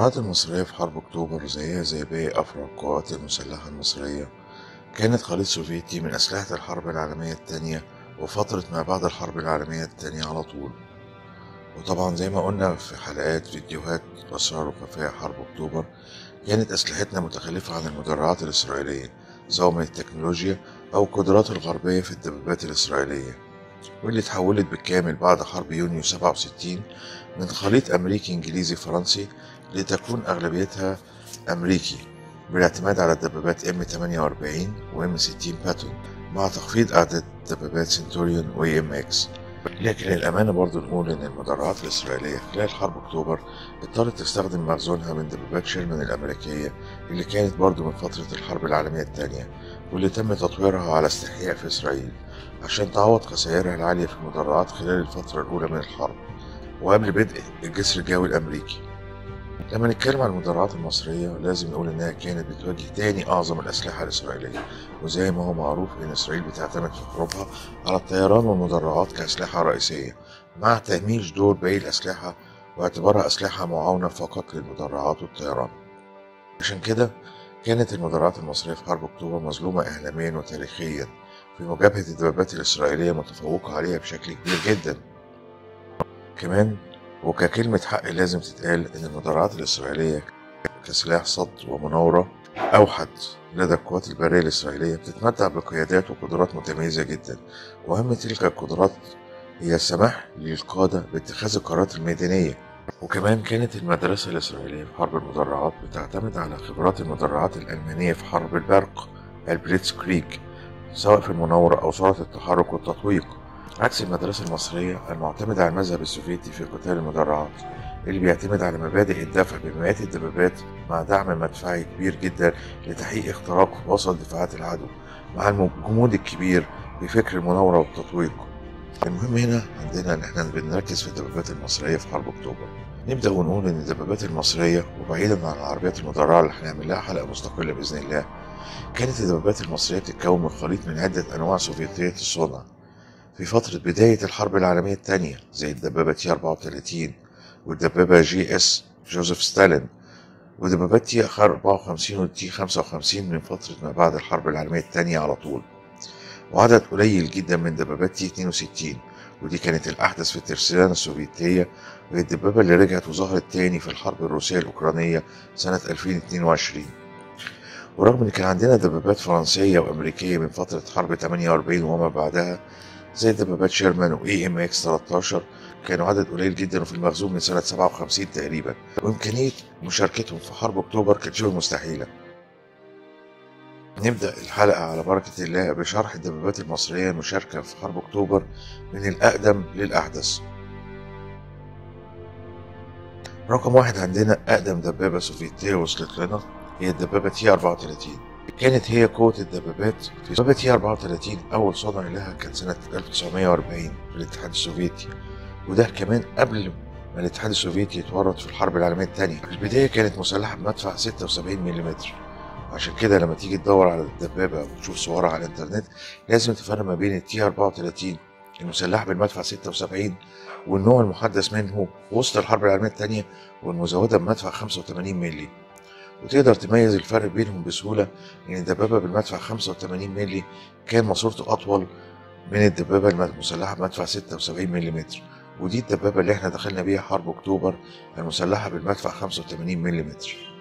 المدرعات المصرية في حرب أكتوبر زيها زي باقي أفرع القوات المسلحة المصرية كانت خليط سوفيتي من أسلحة الحرب العالمية التانية وفترة ما بعد الحرب العالمية التانية على طول وطبعا زي ما قلنا في حلقات فيديوهات أسرار وخفايا حرب أكتوبر كانت أسلحتنا متخلفة عن المدرعات الإسرائيلية سواء من التكنولوجيا أو القدرات الغربية في الدبابات الإسرائيلية واللي اتحولت بالكامل بعد حرب يونيو 67 من خليط أمريكي إنجليزي فرنسي لتكون أغلبيتها أمريكي بالاعتماد على الدبابات M48 و M60 باتون مع تخفيض أعداد دبابات سنتوريون و EMX لكن للأمانة برضو نقول إن المدرعات الإسرائيلية خلال حرب أكتوبر اضطرت تستخدم مخزونها من دبابات شيرمان الأمريكية اللي كانت برضو من فترة الحرب العالمية الثانية واللي تم تطويرها على استحياء في إسرائيل عشان تعوض خسائرها العالية في المدرعات خلال الفترة الأولى من الحرب وقبل بدء الجسر الجوي الأمريكي لما نتكلم عن المدرعات المصرية لازم نقول إنها كانت بتواجه تاني أعظم الأسلحة الإسرائيلية وزي ما هو معروف إن إسرائيل بتعتمد في حروبها على الطيران والمدرعات كأسلحة رئيسية مع تهميش دور باقي الأسلحة واعتبارها أسلحة معاونة فقط للمدرعات والطيران عشان كده كانت المدرعات المصرية في حرب أكتوبر مظلومة إعلاميا وتاريخيا في مجابهة الدبابات الإسرائيلية متفوقة عليها بشكل كبير جدا كمان وككلمة حق لازم تتقال إن المدرعات الإسرائيلية كسلاح صد ومناورة أوحد لدى القوات البرية الإسرائيلية بتتمتع بقيادات وقدرات متميزة جدا وأهم تلك القدرات هي السماح للقادة باتخاذ القرارات الميدانية وكمان كانت المدرسة الإسرائيلية في حرب المدرعات بتعتمد على خبرات المدرعات الألمانية في حرب البرق البليتس كريك سواء في المناورة أو سرعة التحرك والتطويق عكس المدرسة المصرية المعتمدة على المذهب السوفيتي في قتال المدرعات اللي بيعتمد على مبادئ الدفع بمئات الدبابات مع دعم مدفعي كبير جدا لتحقيق اختراق وسط دفاعات العدو مع الجمود الكبير بفكر المناورة والتطويق المهم هنا عندنا ان احنا بنركز في الدبابات المصرية في حرب اكتوبر نبدأ ونقول ان الدبابات المصرية وبعيدا عن العربيات المدرعة اللي هنعمل لها حلقة مستقلة بإذن الله كانت الدبابات المصرية بتتكون من خليط من عدة أنواع سوفيتية الصنع في فترة بداية الحرب العالمية الثانية زي الدبابة تي 34 والدبابة جي اس جوزيف ستالين ودبابات تي 54 والتي 55 من فترة ما بعد الحرب العالمية الثانية على طول وعدد قليل جدا من دبابات تي 62 ودي كانت الأحدث في الترسانة السوفيتية وهي الدبابة اللي رجعت وظهرت تاني في الحرب الروسية الأوكرانية سنة 2022 ورغم إن كان عندنا دبابات فرنسية وأمريكية من فترة حرب 48 وما بعدها زي دبابات شيرمان واي ام اكس 13 كانوا عدد قليل جدا وفي المخزون من سنة 57 تقريبا وإمكانية مشاركتهم في حرب أكتوبر كانت شبه مستحيلة نبدأ الحلقة على بركة الله بشرح الدبابات المصرية المشاركة في حرب أكتوبر من الأقدم للأحدث رقم واحد عندنا أقدم دبابة سوفيتية وصلت لنا هي الدبابة تي 34 كانت هي قوة الدبابات في دبابة تي 34 أول صنع لها كان سنة 1940 في الاتحاد السوفيتي وده كمان قبل ما الاتحاد السوفيتي يتورط في الحرب العالمية الثانية في البداية كانت مسلحة بمدفع 76 ملم عشان كده لما تيجي تدور على الدبابة وتشوف صورها على الإنترنت لازم تفرق ما بين التي 34 المسلحة بالمدفع 76 والنوع المحدث منه وسط الحرب العالمية الثانية والمزودة بمدفع 85 مللي وتقدر تميز الفرق بينهم بسهولة إن الدبابة بالمدفع 85 مللي كان ماسورته أطول من الدبابة المسلحة بمدفع 76 ملم ودي الدبابة اللي احنا دخلنا بيها حرب أكتوبر المسلحة بالمدفع 85 ملم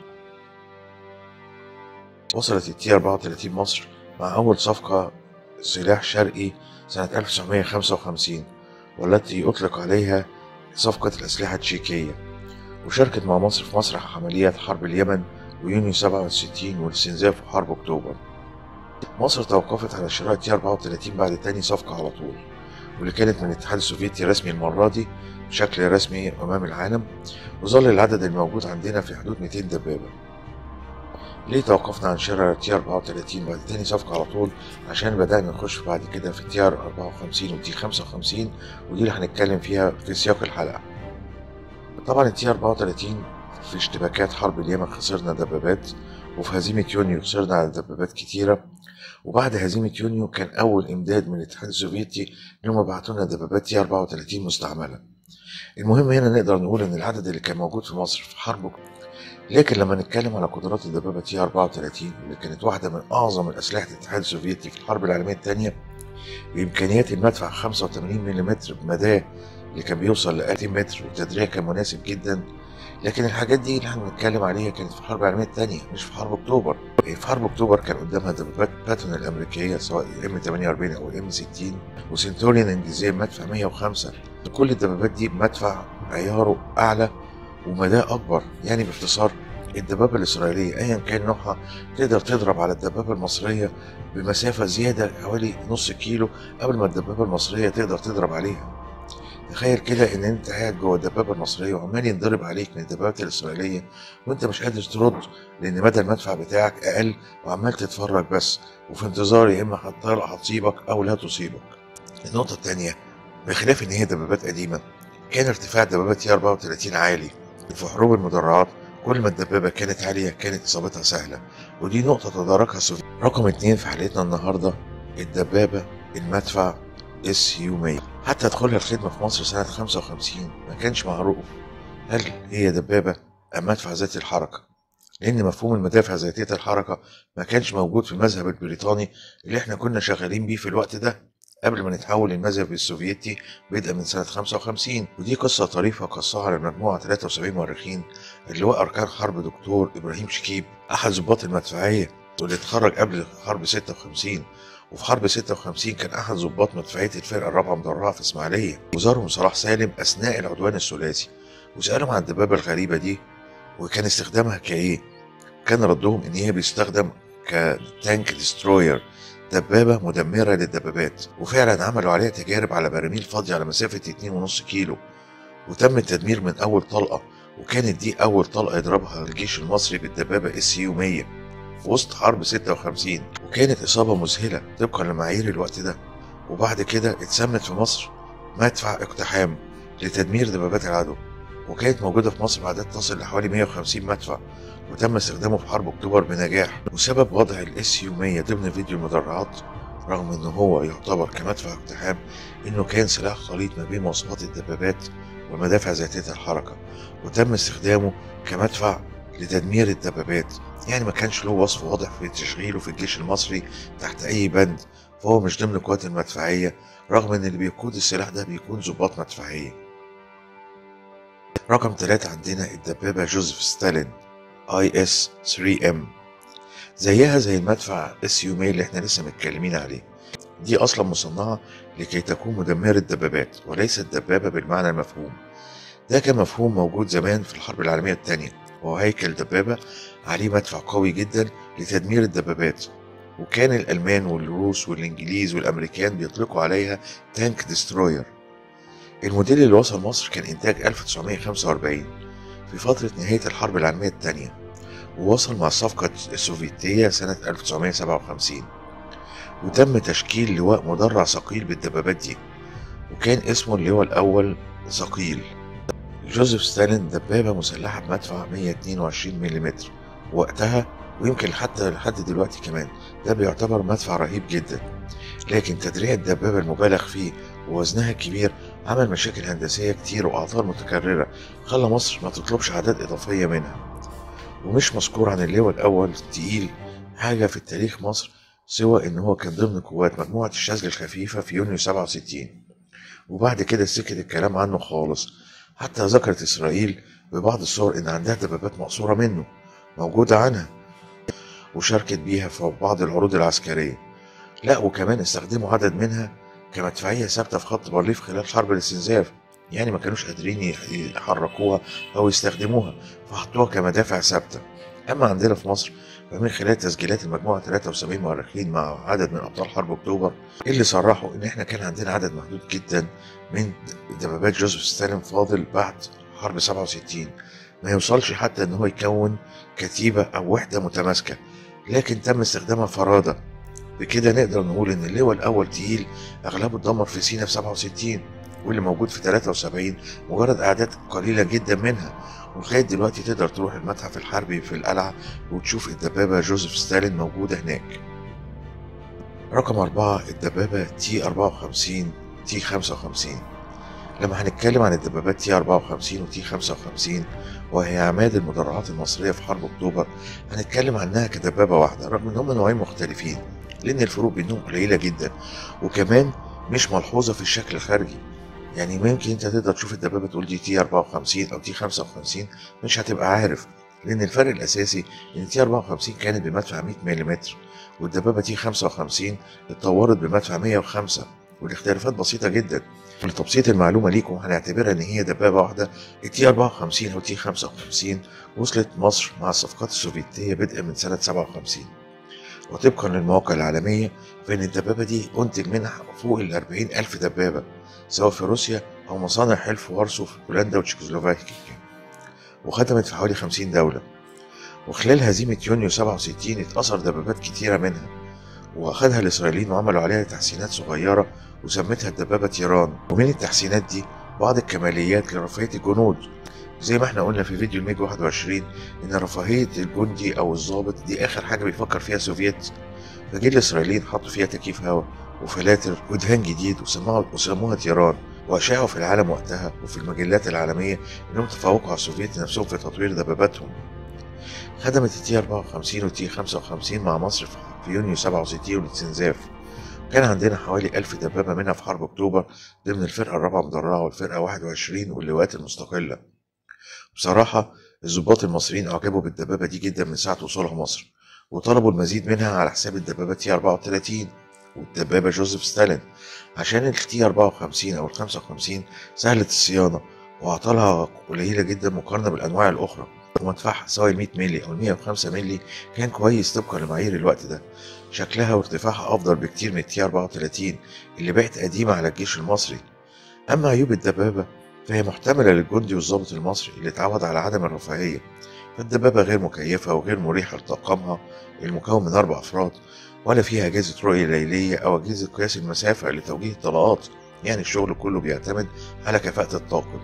وصلت التي 34 مصر مع أول صفقة سلاح شرقي سنة 1955 والتي أطلق عليها صفقة الأسلحة التشيكية وشاركت مع مصر في مسرح عمليات حرب اليمن ويونيو 67 والاستنزاف وحرب أكتوبر مصر توقفت على شراء تي 34 بعد تاني صفقة على طول واللي كانت من الاتحاد السوفيتي رسمي المرة دي بشكل رسمي أمام العالم وظل العدد الموجود عندنا في حدود 200 دبابة ليه توقفنا عن شراء تي 34 بعد تاني صفقة على طول عشان بدأنا نخش بعد كده في تي 54 وتي 55 ودي اللي هنتكلم فيها في سياق الحلقة طبعا التي 34 في اشتباكات حرب اليمن خسرنا دبابات وفي هزيمة يونيو خسرنا على دبابات كتيرة وبعد هزيمة يونيو كان أول إمداد من الاتحاد السوفيتي إن هم بعتوا لنا دبابات تي 34 مستعملة. المهم هنا نقدر نقول إن العدد اللي كان موجود في مصر في حرب لكن لما نتكلم على قدرات الدبابة تي 34 اللي كانت واحدة من أعظم الأسلحة الاتحاد السوفيتي في الحرب العالمية الثانية بإمكانيات المدفع 85 ملم بمداه اللي كان بيوصل ل 2000 متر وتدريع كان مناسب جدا لكن الحاجات دي اللي احنا بنتكلم عليها كانت في الحرب العالمية الثانية مش في حرب أكتوبر في حرب أكتوبر كان قدامها دبابات باتون الأمريكية سواء الام 48 أو الام 60 وسنتوريان الإنجليزية مدفع 105 كل الدبابات دي مدفع عياره أعلى ومداه أكبر يعني باختصار الدبابة الإسرائيلية أيا كان نوعها تقدر تضرب على الدبابة المصرية بمسافة زيادة حوالي نص كيلو قبل ما الدبابة المصرية تقدر تضرب عليها تخيل كده ان انت قاعد جوه الدبابه المصريه وعمال ينضرب عليك من الدبابات الاسرائيليه وانت مش قادر ترد لان مدى المدفع بتاعك اقل وعمال تتفرج بس وفي انتظار يا اما هتطلع هتصيبك او لا تصيبك. النقطه الثانيه بخلاف ان هي دبابات قديمه كان ارتفاع دبابات تي 34 عالي في حروب المدرعات كل ما الدبابة كانت عالية كانت إصابتها سهلة ودي نقطة تداركها السوفيت رقم اتنين في حلقتنا النهاردة الدبابة المدفع اس يو 100 حتى دخولها الخدمة في مصر سنة 55 ما كانش معروف هل هي دبابة أم مدفع ذاتي الحركة لأن مفهوم المدافع ذاتية الحركة ما كانش موجود في المذهب البريطاني اللي احنا كنا شغالين بيه في الوقت ده قبل ما نتحول للمذهب السوفيتي بدءا من سنة 55 ودي قصة طريفة قصها على مجموعة 73 مؤرخين اللواء أركان حرب دكتور إبراهيم شكيب أحد ضباط المدفعية واللي اتخرج قبل حرب 56 وفي حرب 56 كان أحد ضباط مدفعية الفرقة الرابعة مدرعة في إسماعيلية وزارهم صلاح سالم أثناء العدوان الثلاثي وسألهم عن الدبابة الغريبة دي وكان استخدامها كإيه؟ كان ردهم إن هي بيستخدم كتانك ديستروير دبابة مدمرة للدبابات وفعلا عملوا عليها تجارب على براميل فاضية على مسافة 2.5 كيلو وتم التدمير من أول طلقة وكانت دي أول طلقة يضربها الجيش المصري بالدبابة اس يو 100 في وسط حرب 56 وكانت إصابة مذهلة طبقا لمعايير الوقت ده وبعد كده اتسمت في مصر مدفع اقتحام لتدمير دبابات العدو وكانت موجودة في مصر بعدد تصل لحوالي 150 مدفع وتم استخدامه في حرب اكتوبر بنجاح وسبب وضع الاس يو 100 ضمن فيديو المدرعات رغم انه هو يعتبر كمدفع اقتحام انه كان سلاح خليط ما بين مواصفات الدبابات والمدافع ذاتية الحركة وتم استخدامه كمدفع لتدمير الدبابات يعني ما كانش له وصف واضح في تشغيله في الجيش المصري تحت اي بند فهو مش ضمن القوات المدفعية رغم ان اللي بيقود السلاح ده بيكون ضباط مدفعية رقم ثلاثة عندنا الدبابة جوزيف ستالين اي اس 3 ام زيها زي المدفع اس يو اللي احنا لسه متكلمين عليه دي اصلا مصنعة لكي تكون مدمرة دبابات وليست دبابة بالمعنى المفهوم ده كان مفهوم موجود زمان في الحرب العالمية الثانية وهو هيكل دبابة عليه مدفع قوي جدا لتدمير الدبابات وكان الألمان والروس والإنجليز والأمريكان بيطلقوا عليها تانك ديستروير الموديل اللي وصل مصر كان إنتاج 1945 في فترة نهاية الحرب العالمية الثانية ووصل مع الصفقة السوفيتية سنة 1957 وتم تشكيل لواء مدرع ثقيل بالدبابات دي وكان اسمه اللواء الأول ثقيل جوزيف ستالين دبابة مسلحة بمدفع 122 ملم وقتها ويمكن حتى لحد دلوقتي كمان ده بيعتبر مدفع رهيب جدا لكن تدريع الدبابة المبالغ فيه ووزنها الكبير عمل مشاكل هندسية كتير وأعطال متكررة خلى مصر ما تطلبش أعداد إضافية منها ومش مذكور عن اللواء الأول تقيل حاجة في التاريخ مصر سوى إن هو كان ضمن قوات مجموعة الشاذلي الخفيفة في يونيو 67 وبعد كده سكت الكلام عنه خالص حتى ذكرت إسرائيل ببعض الصور إن عندها دبابات مقصورة منه موجودة عنها وشاركت بيها في بعض العروض العسكرية لا وكمان استخدموا عدد منها كمدفعية ثابتة في خط بارليف خلال حرب الاستنزاف يعني ما كانوش قادرين يحركوها أو يستخدموها فحطوها كمدافع ثابتة أما عندنا في مصر فمن خلال تسجيلات المجموعة 73 مؤرخين مع عدد من أبطال حرب أكتوبر اللي صرحوا إن إحنا كان عندنا عدد محدود جدا من دبابات جوزيف ستالين فاضل بعد حرب 67 ما يوصلش حتى إن هو يكون كتيبة أو وحدة متماسكة لكن تم استخدامها فرادة بكده نقدر نقول إن اللواء الأول تقيل أغلبه اتدمر في سينا في 67 واللي موجود في 73 مجرد أعداد قليلة جدا منها ولغاية دلوقتي تقدر تروح المتحف الحربي في القلعة وتشوف الدبابة جوزيف ستالين موجودة هناك رقم أربعة الدبابة تي 54 تي 55 لما هنتكلم عن الدبابات تي 54 وتي 55 وهي عماد المدرعات المصرية في حرب أكتوبر هنتكلم عنها كدبابة واحدة رغم إن هم نوعين مختلفين لأن الفروق بينهم قليلة جدا وكمان مش ملحوظة في الشكل الخارجي يعني ممكن انت تقدر تشوف الدبابة تقول دي تي 54 أو تي 55 مش هتبقى عارف لأن الفرق الأساسي إن تي 54 كانت بمدفع 100 ملم والدبابة تي 55 اتطورت بمدفع 105 والاختلافات بسيطة جدا لتبسيط المعلومة ليكم هنعتبرها إن هي دبابة واحدة التي 54 أو تي 55 وصلت مصر مع الصفقات السوفيتية بدءا من سنة 57 وطبقا للمواقع العالمية فإن الدبابة دي أنتج منها فوق ال 40 ألف دبابة سواء في روسيا أو مصانع حلف وارسو في بولندا وتشيكوسلوفاكيا وخدمت في حوالي 50 دولة وخلال هزيمة يونيو 67 اتأثر دبابات كتيرة منها وأخدها الإسرائيليين وعملوا عليها تحسينات صغيرة وسمتها الدبابة تيران ومن التحسينات دي بعض الكماليات لرفاهية الجنود زي ما احنا قلنا في فيديو الميج 21 ان رفاهية الجندي او الضابط دي اخر حاجة بيفكر فيها السوفييت فجه الاسرائيليين حطوا فيها تكييف هواء وفلاتر ودهان جديد وسموها وسموها تيران واشاعوا في العالم وقتها وفي المجلات العالمية انهم تفوقوا على السوفييت نفسهم في تطوير دباباتهم خدمت التي 54 والتي 55 مع مصر في يونيو 67 والاستنزاف كان عندنا حوالي ألف دبابة منها في حرب أكتوبر ضمن الفرقة الرابعة مدرعة والفرقة 21 واللواءات المستقلة بصراحة الضباط المصريين أعجبوا بالدبابة دي جدا من ساعة وصولها مصر وطلبوا المزيد منها على حساب الدبابة تي 34 والدبابة جوزيف ستالين عشان التي 54 أو ال 55 سهلة الصيانة وأعطالها قليلة جدا مقارنة بالأنواع الأخرى ومدفعها سواء 100 مللي أو 105 مللي كان كويس طبقا لمعايير الوقت ده شكلها وارتفاعها أفضل بكتير من التي 34 اللي بقت قديمة على الجيش المصري أما عيوب الدبابة فهي محتملة للجندي والضابط المصري اللي اتعود على عدم الرفاهية فالدبابة غير مكيفة وغير مريحة لطاقمها المكون من أربع أفراد ولا فيها أجهزة رؤية ليلية أو أجهزة قياس المسافة لتوجيه الطلقات يعني الشغل كله بيعتمد على كفاءة الطاقم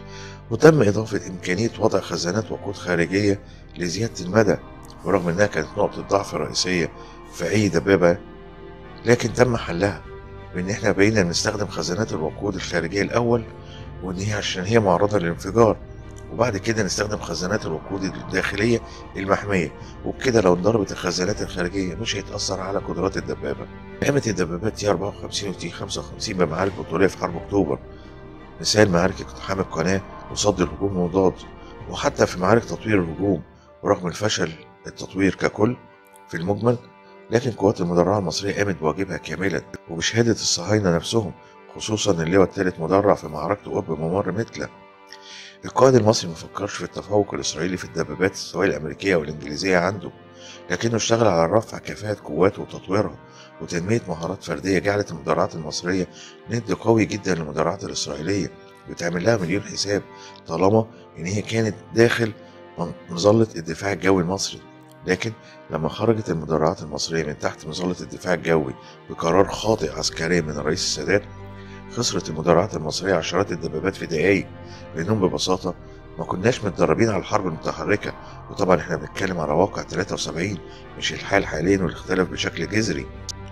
وتم إضافة إمكانية وضع خزانات وقود خارجية لزيادة المدى ورغم إنها كانت نقطة ضعف رئيسية في أي دبابة لكن تم حلها بإن إحنا بقينا نستخدم خزانات الوقود الخارجية الأول وإن هي عشان هي معرضة للانفجار وبعد كده نستخدم خزانات الوقود الداخلية المحمية وبكده لو انضربت الخزانات الخارجية مش هيتأثر على قدرات الدبابة قامت الدبابات تي 54 وتي 55 بمعارك بطولية في حرب أكتوبر مثال معارك اقتحام القناة وصد الهجوم وضاد وحتى في معارك تطوير الهجوم ورغم الفشل التطوير ككل في المجمل لكن قوات المدرعة المصرية قامت بواجبها كاملا وبشهادة الصهاينة نفسهم خصوصا اللواء الثالث مدرع في معركة قرب ممر متلة القائد المصري مفكرش في التفوق الإسرائيلي في الدبابات سواء الأمريكية أو الإنجليزية عنده لكنه اشتغل على رفع كفاءة قواته وتطويرها وتنمية مهارات فردية جعلت المدرعات المصرية ند قوي جدا للمدرعات الإسرائيلية بتعمل لها مليون حساب طالما إن هي كانت داخل مظلة الدفاع الجوي المصري لكن لما خرجت المدرعات المصرية من تحت مظلة الدفاع الجوي بقرار خاطئ عسكريا من الرئيس السادات خسرت المدرعات المصرية عشرات الدبابات في دقايق لأنهم ببساطة ما كناش متدربين على الحرب المتحركة وطبعا احنا بنتكلم على واقع 73 مش الحال حاليا واللي اختلف بشكل جذري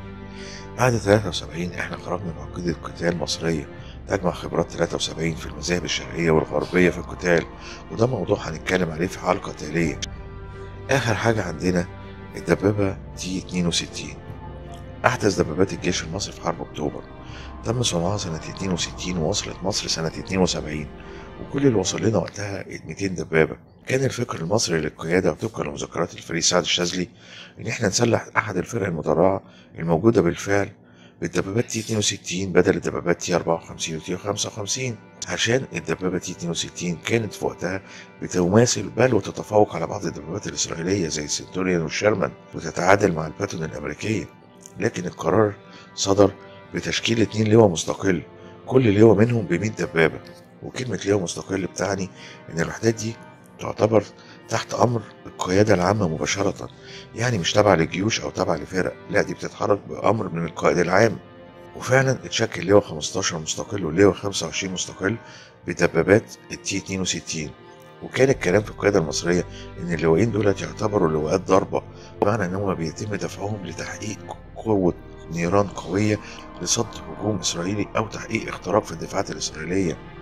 بعد 73 احنا خرجنا بعقيدة قتال مصرية تجمع خبرات 73 في المذاهب الشرقية والغربية في القتال وده موضوع هنتكلم عليه في حلقة تالية آخر حاجة عندنا الدبابة تي 62 أحدث دبابات الجيش المصري في حرب أكتوبر تم صنعها سنة 62 ووصلت مصر سنة 72 وكل اللي وصل لنا وقتها 200 دبابة كان الفكر المصري للقيادة وطبقا لمذكرات الفريق سعد الشاذلي إن إحنا نسلح أحد الفرق المدرعة الموجودة بالفعل بالدبابات تي 62 بدل الدبابات تي 54 و تي 55 عشان الدبابة تي 62 كانت في وقتها بتماثل بل وتتفوق على بعض الدبابات الإسرائيلية زي السنتوريان والشيرمان وتتعادل مع الباتون الأمريكية لكن القرار صدر بتشكيل اتنين لواء مستقل كل لواء منهم ب 100 دبابة وكلمة لواء مستقل بتعني إن الوحدات دي تعتبر تحت أمر القيادة العامة مباشرة يعني مش تابعة للجيوش أو تابعة لفرق لا دي بتتحرك بأمر من القائد العام وفعلا اتشكل لواء 15 مستقل واللواء 25 مستقل بدبابات التي 62 وكان الكلام في القيادة المصرية إن اللواءين دولت يعتبروا لواءات ضربة بمعنى إنهم بيتم دفعهم لتحقيق قوة نيران قوية لصد هجوم إسرائيلي أو تحقيق اختراق في الدفاعات الإسرائيلية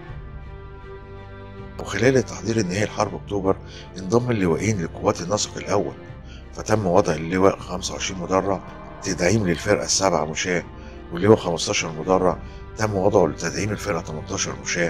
وخلال التحضير النهائي لحرب أكتوبر انضم اللواءين لقوات النسق الأول فتم وضع اللواء 25 مدرع تدعيم للفرقة السابعة مشاة واللواء 15 مدرع تم وضعه لتدعيم الفرقة 18 مشاة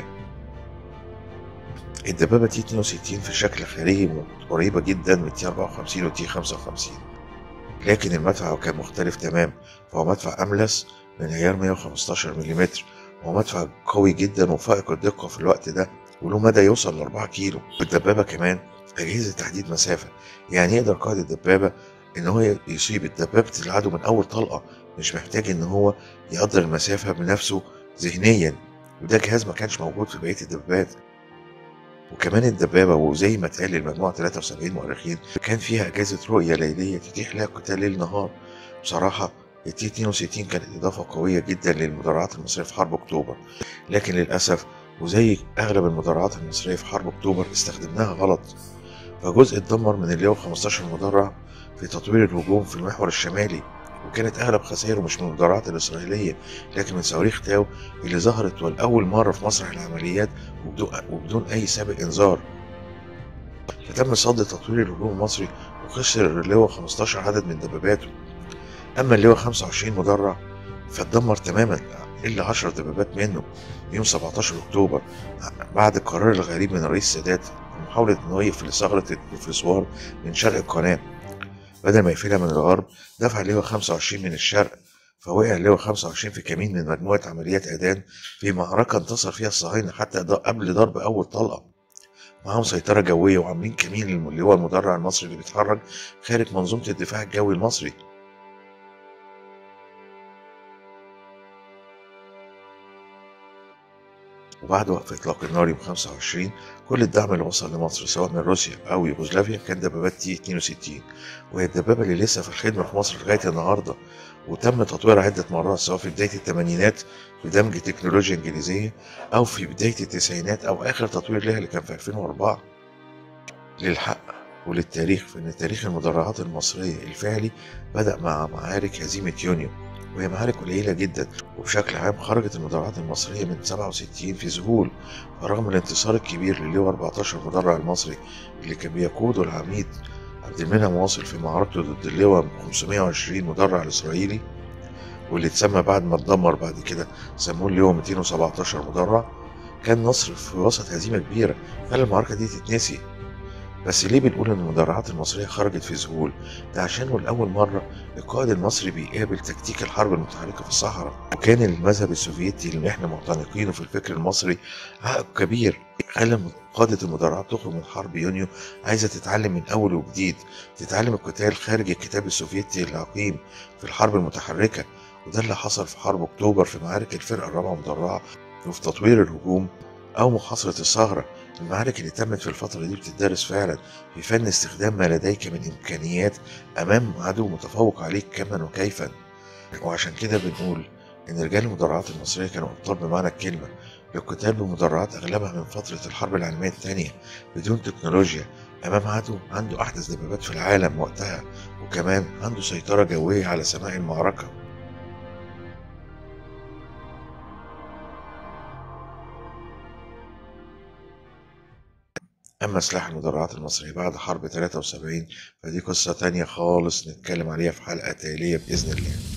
الدبابة تي 62 في شكل خارجي قريبة جدا من تي 54 وتي 55 لكن المدفع كان مختلف تمام فهو مدفع أملس من عيار 115 ملم وهو مدفع قوي جدا وفائق الدقة في الوقت ده وله مدى يوصل ل 4 كيلو والدبابة كمان أجهزة تحديد مسافة يعني يقدر قائد الدبابة إن هو يصيب دبابة العدو من أول طلقة مش محتاج إن هو يقدر المسافة بنفسه ذهنيا وده جهاز ما كانش موجود في بقية الدبابات وكمان الدبابة وزي ما اتقال للمجموعة 73 مؤرخين كان فيها أجهزة رؤية ليلية تتيح لها قتال ليل نهار بصراحة التي 62 كانت إضافة قوية جدا للمدرعات المصرية في حرب أكتوبر لكن للأسف وزي أغلب المدرعات المصرية في حرب أكتوبر استخدمناها غلط فجزء اتدمر من اللواء 15 مدرع في تطوير الهجوم في المحور الشمالي وكانت أغلب خسائره مش من المدرعات الإسرائيلية لكن من صواريخ تاو اللي ظهرت والأول مرة في مسرح العمليات وبدون, وبدون أي سابق إنذار فتم صد تطوير الهجوم المصري وخسر اللواء 15 عدد من دباباته أما اللواء 25 مدرع فاتدمر تماما إلا 10 دبابات منه يوم 17 أكتوبر بعد القرار الغريب من الرئيس السادات محاولة إن هو يقفل ثغرة الفلسوار من شرق القناة بدل ما يقفلها من الغرب دفع اللواء 25 من الشرق فوقع اللواء 25 في كمين من مجموعة عمليات أدان في معركة انتصر فيها الصهاينة حتى قبل ضرب أول طلقة معاهم سيطرة جوية وعاملين كمين للواء المدرع المصري اللي بيتحرك خارج منظومة الدفاع الجوي المصري وبعد وقف إطلاق النار يوم 25 كل الدعم اللي وصل لمصر سواء من روسيا أو يوغوسلافيا كان دبابات تي 62 وهي الدبابة اللي لسه في الخدمة في مصر لغاية النهاردة وتم تطويرها عدة مرات سواء في بداية الثمانينات بدمج تكنولوجيا إنجليزية أو في بداية التسعينات أو آخر تطوير لها اللي كان في 2004 للحق وللتاريخ فإن تاريخ المدرعات المصرية الفعلي بدأ مع معارك هزيمة يونيو وهي معارك قليلة جدا وبشكل عام خرجت المدرعات المصرية من 67 في ذهول رغم الانتصار الكبير للواء 14 مدرع المصري اللي كان بيقوده العميد عبد المنعم واصل في معركته ضد اللواء 520 مدرع الإسرائيلي واللي اتسمى بعد ما اتدمر بعد كده سموه اللواء 217 مدرع كان نصر في وسط هزيمة كبيرة خلى المعركة دي تتنسي بس ليه بنقول ان المدرعات المصرية خرجت في ذهول؟ ده عشان لأول مرة القائد المصري بيقابل تكتيك الحرب المتحركة في الصحراء وكان المذهب السوفيتي اللي احنا معتنقينه في الفكر المصري عائق كبير خلى قادة المدرعات تخرج من حرب يونيو عايزة تتعلم من أول وجديد تتعلم القتال خارج الكتاب السوفيتي العقيم في الحرب المتحركة وده اللي حصل في حرب أكتوبر في معارك الفرقة الرابعة مدرعة وفي تطوير الهجوم أو محاصرة الثغرة المعارك اللي تمت في الفترة دي بتدرس فعلا في فن استخدام ما لديك من إمكانيات أمام عدو متفوق عليك كما وكيفا وعشان كده بنقول إن رجال المدرعات المصرية كانوا أبطال بمعنى الكلمة للقتال بمدرعات أغلبها من فترة الحرب العالمية الثانية بدون تكنولوجيا أمام عدو عنده أحدث دبابات في العالم وقتها وكمان عنده سيطرة جوية على سماء المعركة أما سلاح المدرعات المصرية بعد حرب 73 فدي قصة تانية خالص نتكلم عليها في حلقة تالية بإذن الله